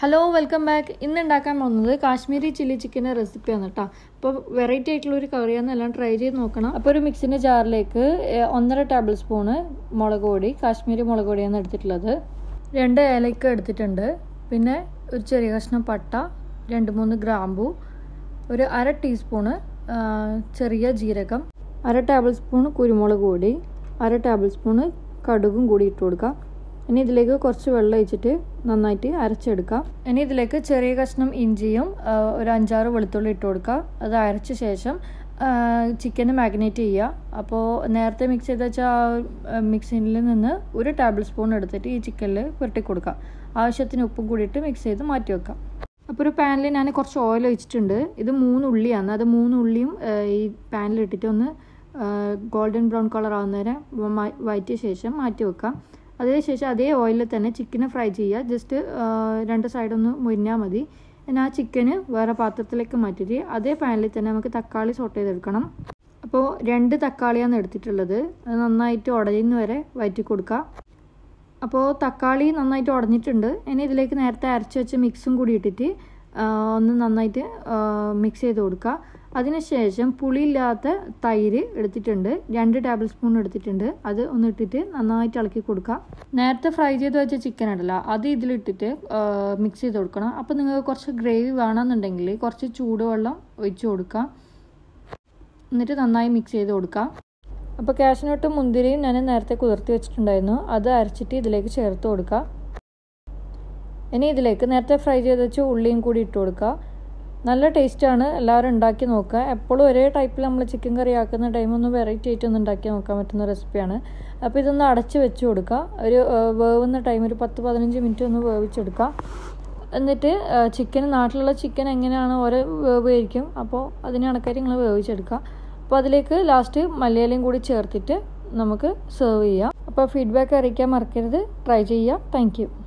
hello welcome back ഇന്ന് ഉണ്ടാക്കാൻ പോകുന്നത് കാശ്മീരി ചില്ലി ചിക്കൻ്റെ റെസിപ്പിയാണ് കേട്ടോ അപ്പോൾ വെറൈറ്റി ആയിട്ടുള്ള ഒരു കറിയാണ് എല്ലാം ട്രൈ ചെയ്ത് നോക്കണം അപ്പോൾ ഒരു മിക്സിൻ്റെ ജാറിലേക്ക് ഏഹ്, ഒന്നര ടേബിൾ സ്പൂണ് മുളക് പൊടി കാശ്മീരി മുളക് പൊടിയാണ് എടുത്തിട്ടുള്ളത് രണ്ട് ഏലക്ക എടുത്തിട്ടുണ്ട് പിന്നെ ഒരു ചെറിയ കഷ്ണം പട്ട രണ്ട് മൂന്ന് ഗ്രാമ്പു ഒരു അര ടീസ്പൂണ് ആ, ചെറിയ ജീരകം അര ടേബിൾ സ്പൂൺ കുരുമുളക് പൊടി അര ടേബിൾ സ്പൂണ് കടുകും കൂടി ഇട്ട് കൊടുക്കാം ഇനി ഇതിലേക്ക് കുറച്ച് വെള്ളം ഒഴിച്ചിട്ട് നന്നായിട്ട് അരച്ചെടുക്കാം ഇനി ഇതിലേക്ക് ചെറിയ കഷ്ണം ഇഞ്ചിയും ആ, ഒരു അഞ്ചാറ് വെളുത്തുള്ളി ഇട്ട് കൊടുക്കുക അത് അരച്ച ശേഷം ചിക്കന് മാഗ്നേറ്റ് ചെയ്യുക അപ്പോൾ നേരത്തെ മിക്സ് ചെയ്ത് വെച്ച ആ മിക്സിയിൽ നിന്ന് ഒരു ടേബിൾ സ്പൂൺ എടുത്തിട്ട് ഈ ചിക്കനിൽ പുരട്ടി കൊടുക്കുക ആവശ്യത്തിന് ഉപ്പും കൂടിയിട്ട് മിക്സ് ചെയ്ത് മാറ്റി വെക്കാം അപ്പോൾ ഒരു പാനിൽ ഞാൻ കുറച്ച് ഓയിൽ ഒഴിച്ചിട്ടുണ്ട് ഇത് മൂന്ന് ഉള്ളിയാണ് അത് മൂന്ന് ഉള്ളിയും ആ, ഈ പാനിൽ ഇട്ടിട്ട് ഒന്ന് ഗോൾഡൻ ബ്രൗൺ കളർ ആവുന്നവരെ വ- വഴറ്റിയ ശേഷം മാറ്റി വെക്കാം അതിനുശേഷം അതേ ഓയിലിൽ തന്നെ ചിക്കന് ഫ്രൈ ചെയ്യുക ജസ്റ്റ് രണ്ട് സൈഡൊന്ന് മുരിഞ്ഞാൽ മതി പിന്നെ ആ ചിക്കന് വേറെ പാത്രത്തിലേക്ക് മാറ്റിയിട്ട് അതേ പാനിൽ തന്നെ നമുക്ക് തക്കാളി സോട്ട് ചെയ്തെടുക്കണം അപ്പോൾ രണ്ട് തക്കാളിയാണ് എടുത്തിട്ടുള്ളത് അത് നന്നായിട്ട് ഉടയുന്ന വരെ വഴറ്റി കൊടുക്കുക അപ്പോൾ തക്കാളി നന്നായിട്ട് ഉടഞ്ഞിട്ടുണ്ട് ഇനി ഇതിലേക്ക് നേരത്തെ അരച്ച് വെച്ച മിക്സും കൂടി ഇട്ടിട്ട് ആ, ഒന്ന് നന്നായിട്ട് മിക്സ് ചെയ്ത് കൊടുക്കുക അതിനുശേഷം പുളിയില്ലാത്ത തൈര് എടുത്തിട്ടുണ്ട് രണ്ട് ടേബിൾ സ്പൂൺ എടുത്തിട്ടുണ്ട് അത് ഒന്ന് ഇട്ടിട്ട് നന്നായിട്ട് ഇളക്കി കൊടുക്കുക നേരത്തെ ഫ്രൈ ചെയ്ത് വെച്ച ചിക്കൻ ഉണ്ടല്ലോ അത് ഇതിലിട്ടിട്ട് മിക്സ് ചെയ്ത് കൊടുക്കണം അപ്പോൾ നിങ്ങൾക്ക് കുറച്ച് ഗ്രേവി വേണമെന്നുണ്ടെങ്കിൽ കുറച്ച് ചൂടുവെള്ളം ഒഴിച്ച് കൊടുക്കുക എന്നിട്ട് നന്നായി മിക്സ് ചെയ്ത് കൊടുക്കാം അപ്പോൾ കാഷ്നട്ടും മുന്തിരിയും ഞാൻ നേരത്തെ കുതിർത്തി വെച്ചിട്ടുണ്ടായിരുന്നു അത് അരച്ചിട്ട് ഇതിലേക്ക് ചേർത്ത് കൊടുക്കുക ഇനി ഇതിലേക്ക് നേരത്തെ ഫ്രൈ ചെയ്ത് വെച്ച ഉള്ളിയും കൂടി ഇട്ട് കൊടുക്കുക നല്ല ടേസ്റ്റാണ് എല്ലാവരും ഉണ്ടാക്കി നോക്കുക എപ്പോഴും ഒരേ ടൈപ്പിൽ നമ്മൾ ചിക്കൻ കറി ആക്കുന്ന ടൈം ഒന്ന് വെറൈറ്റി ആയിട്ട് ഒന്ന് ഉണ്ടാക്കി നോക്കാൻ പറ്റുന്ന റെസിപ്പിയാണ് അപ്പോൾ ഇതൊന്ന് അടച്ച് വെച്ച് കൊടുക്കുക ഒരു ആ, വേവുന്ന ടൈം ഒരു പത്ത് പതിനഞ്ച് മിനിറ്റ് ഒന്ന് വേവിച്ചെടുക്കുക എന്നിട്ട് ചിക്കൻ നാട്ടിലുള്ള ചിക്കൻ എങ്ങനെയാണ് ഓരോ വേവ് ആയിരിക്കും അപ്പോൾ അതിന് കണക്കായിട്ട് നിങ്ങൾ വേവിച്ചെടുക്കുക അപ്പോൾ അതിലേക്ക് ലാസ്റ്റ് മലയാളിയും കൂടി ചേർത്തിട്ട് നമുക്ക് സെർവ് ചെയ്യാം അപ്പോൾ ഫീഡ്ബാക്ക് അറിയിക്കാൻ മറക്കരുത് ട്രൈ ചെയ്യുക താങ്ക്